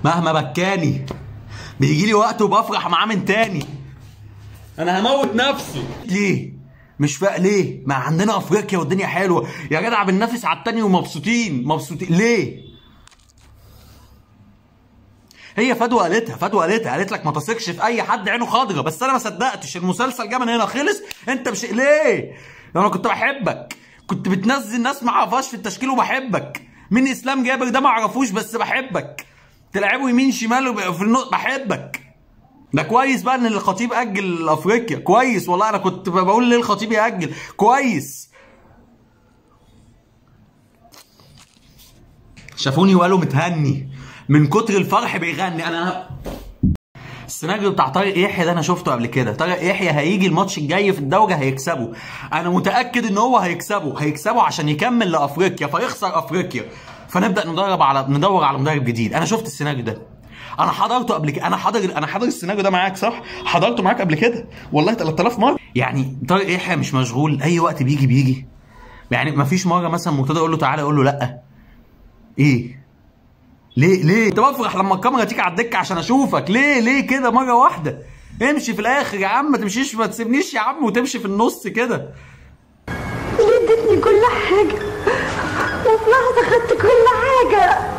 مهما بكاني بيجي لي وقت وبفرح معاه من تاني انا هموت نفسي ليه مش فاق ليه ما عندنا افريقيا والدنيا حلوه يا جدع بننافس على التاني ومبسوطين مبسوطين ليه هي فدوى قالتها فدوى قالتها قالت لك ما تثقش في اي حد عينه خضرا بس انا ما صدقتش المسلسل جه من هنا خلص انت مش ليه انا كنت بحبك كنت بتنزل ناس ما اعرفهاش في التشكيل وبحبك مين اسلام جابر ده ما اعرفوش بس بحبك تلعبه يمين شمال وب- في النص بحبك ده كويس بقى ان الخطيب اجل افريقيا كويس والله انا كنت بقول ليه الخطيب ياجل كويس شافوني وقالوا متهني من كتر الفرح بيغني انا السيناريو بتاع طارق يحيى ده انا شفته قبل كده طارق يحيى هيجي الماتش الجاي في الدوري هيكسبه انا متاكد ان هو هيكسبه هيكسبه عشان يكمل لافريقيا فيخسر افريقيا فنبدا ندرب على ندور على مدرب جديد انا شفت السيناريو ده انا حضرته قبل كده انا حاضر انا حاضر السيناريو ده معاك صح حضرته معاك قبل كده والله 3000 مره يعني طارق يحيى مش مشغول اي وقت بيجي بيجي يعني ما فيش مره مثلا مرتضى يقول له تعالى يقول له لا ايه ليه ليه كنت بفرح لما الكاميرا تيجي على الدكه عشان اشوفك ليه ليه كده مره واحده امشي في الاخر يا عم ما تمشيش ما تسيبنيش يا عم وتمشي في النص كده اللي ادتني كل حاجة وفي لحظة خدت كل حاجة